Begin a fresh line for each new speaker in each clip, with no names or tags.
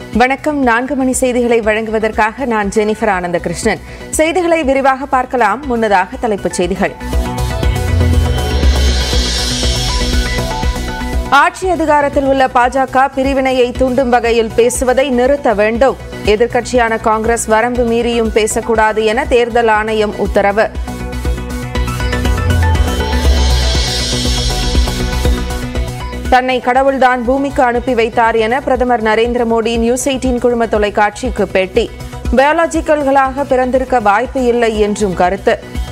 வணக்கம் நான்கு மணி செய்திகளை வழங்குவதற்காக நான் ஜெனிஃபர் ஆனந்தகிருஷ்ணன் செய்திகளை விரிவாக பார்க்கலாம் முன்னதாக தலைப்புச் செய்திகள் ஆட்சி அதிகாரத்தில் உள்ள பாஜக பிரிவினையை தூண்டும் வகையில் பேசுவதை நிறுத்த வேண்டும் எதிர்க்கட்சியான காங்கிரஸ் வரம்பு மீறியும் பேசக்கூடாது என தேர்தல் ஆணையம் உத்தரவு தன்னை கடவுள்தான் பூமிக்கு அனுப்பி வைத்தார் என பிரதமர் நரேந்திர மோடி நியூஸ் எயிட்டீன் குழும தொலைக்காட்சிக்கு பேட்டி பயாலஜிக்கல்களாக பிறந்திருக்க வாய்ப்பு இல்லை என்றும் கருத்து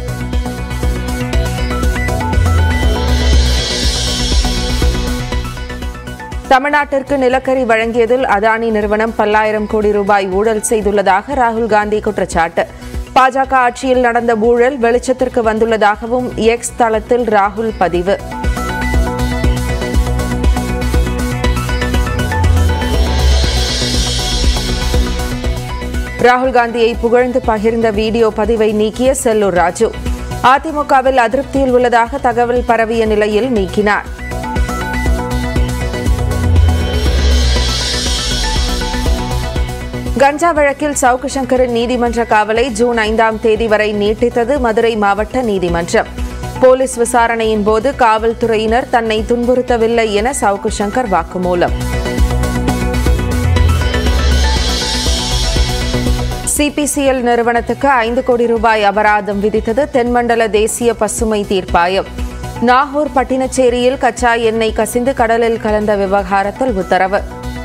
தமிழ்நாட்டிற்கு நிலக்கரி வழங்கியதில் அதானி நிறுவனம் பல்லாயிரம் கோடி ரூபாய் ஊழல் செய்துள்ளதாக ராகுல் காந்தி குற்றச்சாட்டு பாஜக ஆட்சியில் நடந்த ஊழல் வெளிச்சத்திற்கு வந்துள்ளதாகவும் எக்ஸ் தளத்தில் ராகுல் பதிவு ராகுல் காந்தியை புகழ்ந்து பகிர்ந்த வீடியோ பதிவை நீக்கிய செல்லூர் ராஜு அதிமுகவில் அதிருப்தியில் உள்ளதாக தகவல் பரவிய நிலையில் நீக்கினார் கஞ்சா வழக்கில் சவுக்கு சங்கரின் நீதிமன்ற காவலை ஜூன் ஐந்தாம் தேதி வரை நீட்டித்தது மதுரை மாவட்ட நீதிமன்றம் போலீஸ் விசாரணையின் போது காவல்துறையினர் தன்னை துன்புறுத்தவில்லை என சவுக்கு சங்கர் வாக்குமூலம் சிபிசிஎல் நிறுவனத்துக்கு ஐந்து கோடி ரூபாய் அபராதம் விதித்தது தென்மண்டல தேசிய பசுமை தீர்ப்பாயம் நாகூர் பட்டினச்சேரியில் கச்சா எண்ணெய் கசிந்து கடலில் கலந்த விவகாரத்தில் உத்தரவு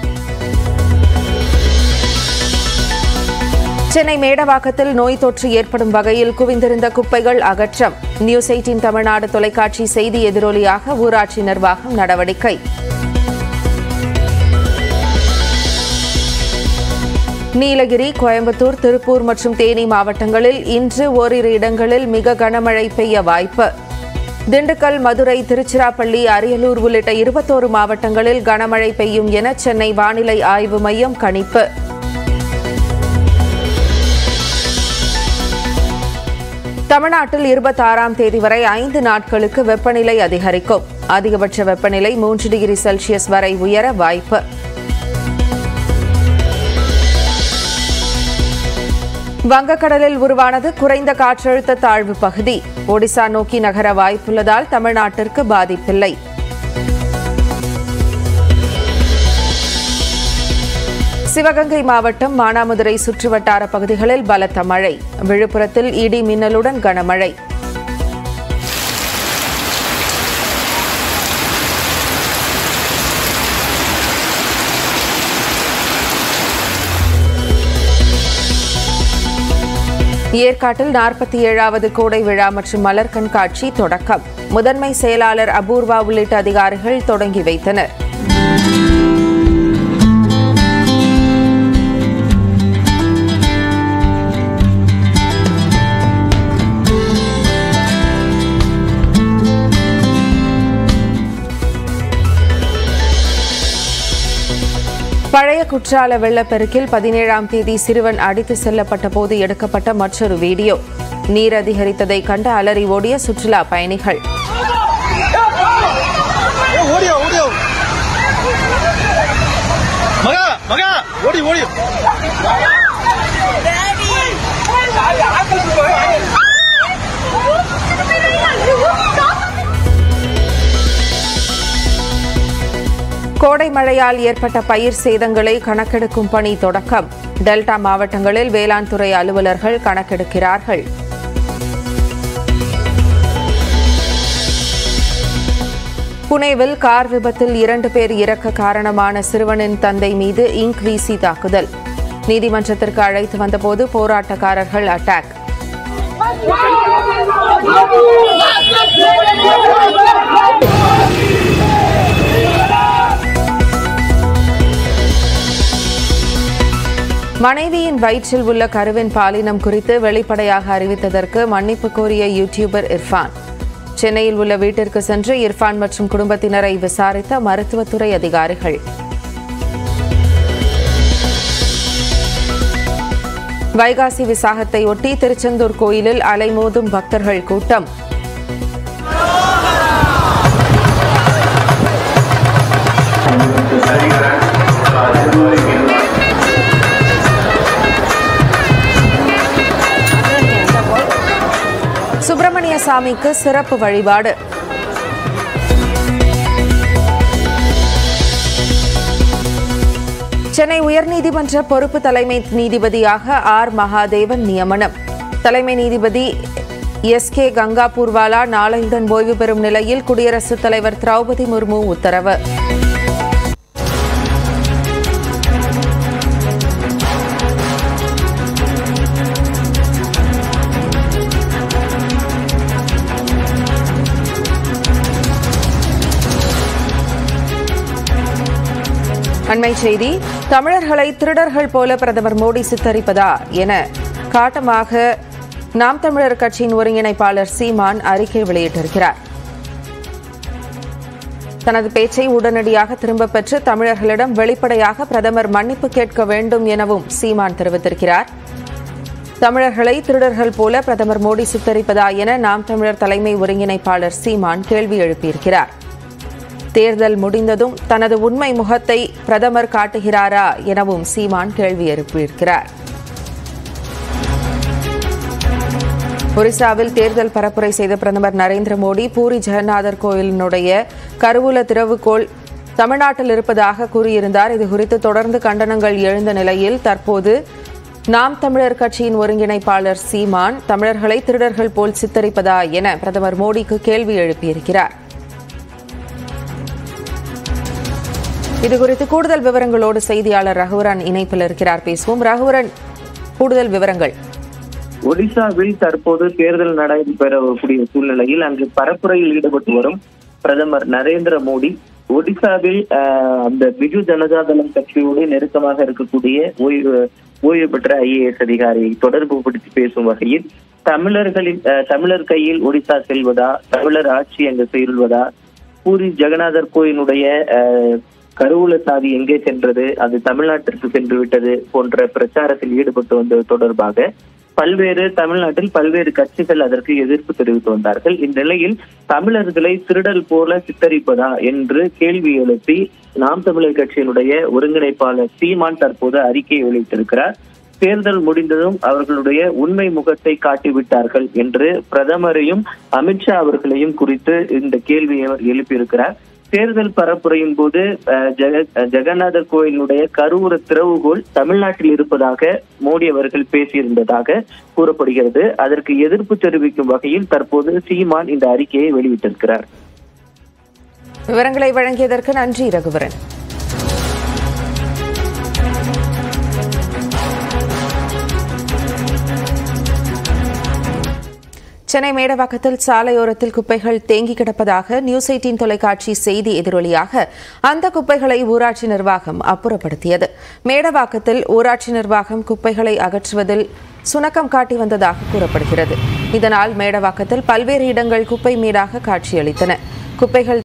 சென்னை மேடவாக்கத்தில் நோய் தொற்று ஏற்படும் வகையில் குவிந்திருந்த குப்பைகள் அகற்றம் நியூஸ் எயிட்டின் தமிழ்நாடு தொலைக்காட்சி செய்தி எதிரொலியாக ஊராட்சி நிர்வாகம் நடவடிக்கை நீலகிரி கோயம்புத்தூர் திருப்பூர் மற்றும் தேனி மாவட்டங்களில் இன்று ஓரிரு இடங்களில் மிக கனமழை பெய்ய வாய்ப்பு திண்டுக்கல் மதுரை திருச்சிராப்பள்ளி அரியலூர் உள்ளிட்ட இருபத்தோரு மாவட்டங்களில் கனமழை பெய்யும் என சென்னை வானிலை ஆய்வு மையம் கணிப்பு தமிழ்நாட்டில் இருபத்தாறாம் தேதி வரை ஐந்து நாட்களுக்கு வெப்பநிலை அதிகரிக்கும் அதிகபட்ச வெப்பநிலை மூன்று டிகிரி செல்சியஸ் வரை உயர வாய்ப்பு வங்கக்கடலில் உருவானது குறைந்த காற்றழுத்த தாழ்வு பகுதி ஒடிசா நோக்கி நகர வாய்ப்புள்ளதால் தமிழ்நாட்டிற்கு பாதிப்பில்லை சிவகங்கை மாவட்டம் மானாமதுரை சுற்றுவட்டார பகுதிகளில் பலத்த மழை விழுப்புரத்தில் இடி மின்னலுடன் கனமழை ஏற்காட்டில் நாற்பத்தி ஏழாவது கோடை விழா மற்றும் மலர் கண்காட்சி தொடக்கம் முதன்மை செயலாளர் அபூர்வா உள்ளிட்ட அதிகாரிகள் தொடங்கி வைத்தனர் பழைய குற்றால வெள்ளப்பெருக்கில் பதினேழாம் தேதி சிறுவன் அடித்து செல்லப்பட்ட போது எடுக்கப்பட்ட மற்றொரு வீடியோ நீர் அதிகரித்ததை கண்டு அலறி ஓடிய சுற்றுலா பயணிகள்
ಓಡಿಯೋ ಓಡಿಯೋ ಮಗ ಮಗ ಓಡಿ ಓಡಿ
கோடை மழையால் ஏற்பட்ட பயிர் சேதங்களை கணக்கெடுக்கும் பணி தொடக்கம் டெல்டா மாவட்டங்களில் வேளாண் துறை அலுவலர்கள் கணக்கெடுக்கிறார்கள் புனேவில் கார் விபத்தில் இரண்டு பேர் இறக்க காரணமான சிறுவனின் தந்தை மீது இங்க் வீசி தாக்குதல் நீதிமன்றத்திற்கு அழைத்து வந்தபோது போராட்டக்காரர்கள் அட்டாக் மனைவியின் வயிற்றில் உள்ள கருவின் பாலினம் குறித்து வெளிப்படையாக அறிவித்ததற்கு மன்னிப்பு கோரிய யூடியூபர் இர்ஃபான் சென்னையில் உள்ள வீட்டிற்கு சென்று இர்ஃபான் மற்றும் குடும்பத்தினரை விசாரித்த மருத்துவத்துறை அதிகாரிகள் வைகாசி விசாகத்தை ஒட்டி திருச்செந்தூர் கோயிலில் அலைமோதும் பக்தர்கள் கூட்டம்
சரிகிறேன்
கருப்பசாமிக்கு சிறப்பு வழிபாடு சென்னை உயர்நீதிமன்ற பொறுப்பு தலைமை நீதிபதியாக ஆர் மகாதேவன் நியமனம் தலைமை நீதிபதி எஸ் கே கங்கா பூர்வாலா நாளையுடன் ஓய்வு பெறும் நிலையில் குடியரசுத் தலைவர் திரௌபதி முர்மு உத்தரவு அண்மை செய்தி தமிழர்களை திருடர்கள் போல பிரதமர் மோடி சித்தரிப்பதா என காட்டமாக நாம் தமிழர் கட்சியின் ஒருங்கிணைப்பாளர் சீமான் அறிக்கை வெளியிட்டிருக்கிறார் தனது பேச்சை உடனடியாக திரும்பப் பெற்று தமிழர்களிடம் வெளிப்படையாக பிரதமர் மன்னிப்பு கேட்க வேண்டும் எனவும் சீமான் தெரிவித்திருக்கிறார் தமிழர்களை திருடர்கள் போல பிரதமர் மோடி சித்தரிப்பதா என நாம் தமிழர் தலைமை ஒருங்கிணைப்பாளர் சீமான் கேள்வி எழுப்பியிருக்கிறார் தேர்தல் முடிந்ததும் தனது உண்மை முகத்தை பிரதமர் காட்டுகிறாரா எனவும் சீமான் கேள்வி எழுப்பியிருக்கிறார் ஒரிசாவில் தேர்தல் பரப்புரை செய்த பிரதமர் நரேந்திர மோடி பூரி ஜெகநாதர் கோயிலினுடைய கருவூல திறவுகோள் தமிழ்நாட்டில் இருப்பதாக கூறியிருந்தார் இதுகுறித்து தொடர்ந்து கண்டனங்கள் எழுந்த நிலையில் தற்போது நாம் தமிழர் கட்சியின் ஒருங்கிணைப்பாளர் சீமான் தமிழர்களை திருடர்கள் போல் சித்தரிப்பதா என பிரதமர் மோடிக்கு கேள்வி எழுப்பியிருக்கிறார் இதுகுறித்து கூடுதல் விவரங்களோடு செய்தியாளர் ரகுவரன் இணைப்பில் இருக்கிறார் பேசுவோம் ரகுவரன் கூடுதல் விவரங்கள்
ஒடிசாவில் தற்போது தேர்தல் நடைபெறக்கூடிய சூழ்நிலையில் அங்கு பரப்புரையில் ஈடுபட்டு வரும் பிரதமர் நரேந்திர மோடி ஒடிசாவில் ஆஹ், அந்த பிஜு ஜனதாதளம் கட்சியோடு நெருக்கமாக இருக்கக்கூடிய ஓய்வு ஓய்வு பெற்ற ஐஏஎஸ் அதிகாரியை தொடர்பு படுத்தி பேசும் வகையில் தமிழர்களின் ஆஹ், தமிழர் கையில் ஒடிசா செல்வதா தமிழர் ஆட்சி அங்கு செல்வதா பூரி ஜெகநாதர் கோயிலுடைய ஆஹ், கருவூல சாவி எங்கே சென்றது அது தமிழ்நாட்டிற்கு சென்று விட்டது போன்ற பிரச்சாரத்தில் ஈடுபட்டு வந்தது தொடர்பாக பல்வேறு தமிழ்நாட்டில் பல்வேறு கட்சிகள் அதற்கு எதிர்ப்பு தெரிவித்து வந்தார்கள் இந்நிலையில் தமிழர்களை திருடல் போல சித்தரிப்பதா என்று கேள்வி எழுப்பி நாம் தமிழர் கட்சியினுடைய ஒருங்கிணைப்பாளர் சீமான் தற்போது அறிக்கையை வெளியிட்டிருக்கிறார் தேர்தல் முடிந்ததும் அவர்களுடைய உண்மை முகத்தை காட்டிவிட்டார்கள் என்று பிரதமரையும் அமித்ஷா அவர்களையும் குறித்து இந்த கேள்வியை அவர் எழுப்பியிருக்கிறார் தேர்தல் பரப்புரையின் போது அஹ், ஜெக- அஹ், ஜெகநாதர் கோயிலுடைய கருவூர திறவுகோல் தமிழ்நாட்டில் இருப்பதாக மோடி அவர்கள் பேசியிருந்ததாக கூறப்படுகிறது அதற்கு எதிர்ப்பு தெரிவிக்கும் வகையில் தற்போது சீமான் இந்த அறிக்கையை வெளியிட்டிருக்கிறார்
விவரங்களை வழங்கியதற்கு நன்றி ரகுவரன் சென்னை மேடவாக்கத்தில் சாலையோரத்தில் குப்பைகள் தேங்கி கிடப்பதாக நியூஸ் எயிட்டின் தொலைக்காட்சி செய்தி எதிரொலியாக அந்த குப்பைகளை ஊராட்சி நிர்வாகம் அப்புறப்படுத்தியது மேடவாக்கத்தில் ஊராட்சி நிர்வாகம் குப்பைகளை அகற்றுவதில் சுணக்கம் காட்டி வந்ததாக கூறப்படுகிறது இதனால் மேடவாக்கத்தில் பல்வேறு இடங்கள் குப்பை மேடாக காட்சியளித்தன குப்பைகள்